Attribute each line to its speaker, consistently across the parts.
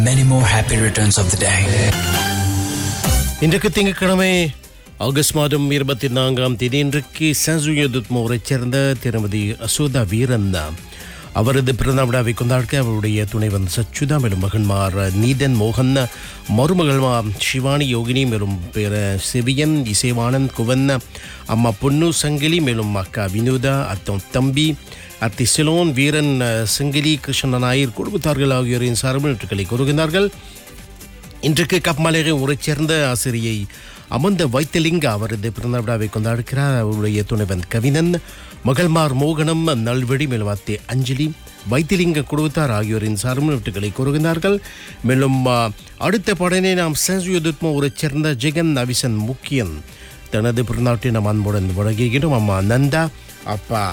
Speaker 1: Many more happy returns of the day.
Speaker 2: இன்றைக்கு திங்கட்கிழமை August மாதம் இருபத்தி நான்காம் தேதி இன்றைக்கு சசுயதுத்மோரைச் சேர்ந்த திருமதி அசோதா வீரன் அவரது பிறந்த விழாவை கொண்டாட அவருடைய துணைவன் சச்சுதா மேலும் மகன்மார் நீதன் மோகன் மருமகள் சிவானி யோகினி மேலும் பேர செவியன் இசைவாணன் குவன் அம்மா பொன்னு சங்கிலி மேலும் அக்கா வினோதா அத்தம் தம்பி அத்தி சிலோன் வீரன் சங்கிலி கிருஷ்ணன் நாயர் குடும்பத்தார்கள் ஆகியோரின் சார்பில் கூறுகின்றார்கள் இன்றைக்கு கப்மலையை ஊரைச் சேர்ந்த ஆசிரியை அமர்ந்த வைத்திலிங்க அவரது பிறந்த விழாவை கொண்டாடுகிறார் அவருடைய துணைவன் கவினன் மகள்மார் மோகனம் நல்வெடி மேலுவாத்தே அஞ்சலி வைத்திலிங்க குடும்பத்தார் ஆகியோரின் சார்புகளை கூறுகின்றார்கள் மேலும் ஆ, அடுத்த படனை நாம் சேசுயுதுத்மோ ஊரைச் சேர்ந்த ஜெகன் அவிசன் முக்கியன் தனது பிறநாட்டை நாம் அன்புடன் வழங்குகிறோம் அம்மா நந்தா அப்பா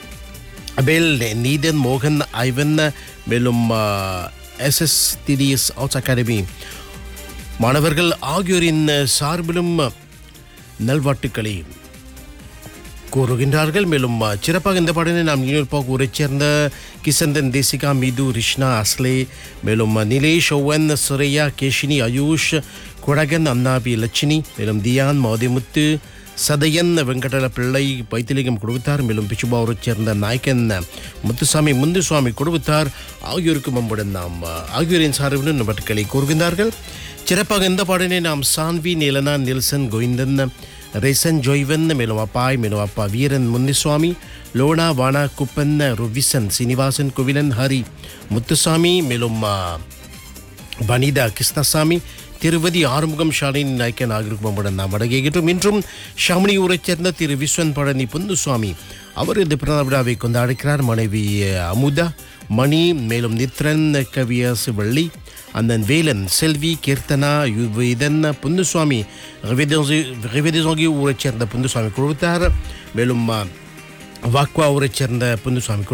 Speaker 2: அபேல் நீதன் மோகன் ஐவன் மேலும் எஸ்எஸ் டிடிஎஸ் ஆர்ட்ஸ் அகாடமி மாணவர்கள் ஆகியோரின் சார்பிலும் நல்வாழ்த்துக்களை கூறுகின்றார்கள் மேலும் சிறப்பாக இந்த பாடலை நாம் யூனியல் ஊரைச் சேர்ந்த கிசந்தன் தேசிகா மீது ரிஷ்ணா அஸ்லே மேலும் நிலேஷ் ஒவன் சுரையா கேஷினி ஆயுஷ் குடகன் அன்னாபி லட்சுமி மேலும் தியான் மோதிமுத்து சதயன் வெங்கடல பிள்ளை வைத்திலிங்கம் குடும்பத்தார் மேலும் பிச்சுபாவூரைச் சேர்ந்த நாயக்கன் முத்துசாமி முந்துசுவாமி குடும்பத்தார் ஆகியோருக்கும் நம்முடன் நாம் ஆகியோரின் சார்பிலும் நபட்களை கூறுகின்றார்கள் சிறப்பாக இந்த பாடலை நாம் சான்வி நீலனா நில்சன் கோவிந்தன் ரேசன் ஜொய்வன் மேலும் அப்பாய் மேலும் அப்பா வீரன் முன்னிசுவாமி லோனா வானா குப்பன் ருவிசன் சீனிவாசன் குவிலன் ஹரி முத்துசாமி மேலும் ஆ, வனிதா கிருஷ்ணசாமி திருவதி ஆறுமுகம் ஷாலினி நாயக்கன் ஆகியோருடன் நாம் அடங்குகின்றோம் இன்றும் ஷாமணி ஊரைச் சேர்ந்த திரு விஸ்வன் பழனி புந்துசுவாமி அவர் இந்த பிறந்த விழாவை கொண்டாடுகிறார் மனைவி அமுதா மணி மேலும் நித்ரன் கவியசு வள்ளி அண்ணன் வேலன் செல்வி கீர்த்தனா யுவேதன் புந்துசுவாமி ரிவேதேசோங்கி ஊரைச் சேர்ந்த புந்துசுவாமி குழுத்தார் மேலும் ஆ, வாக்வா ஊரைச் சேர்ந்த புந்துசுவாமி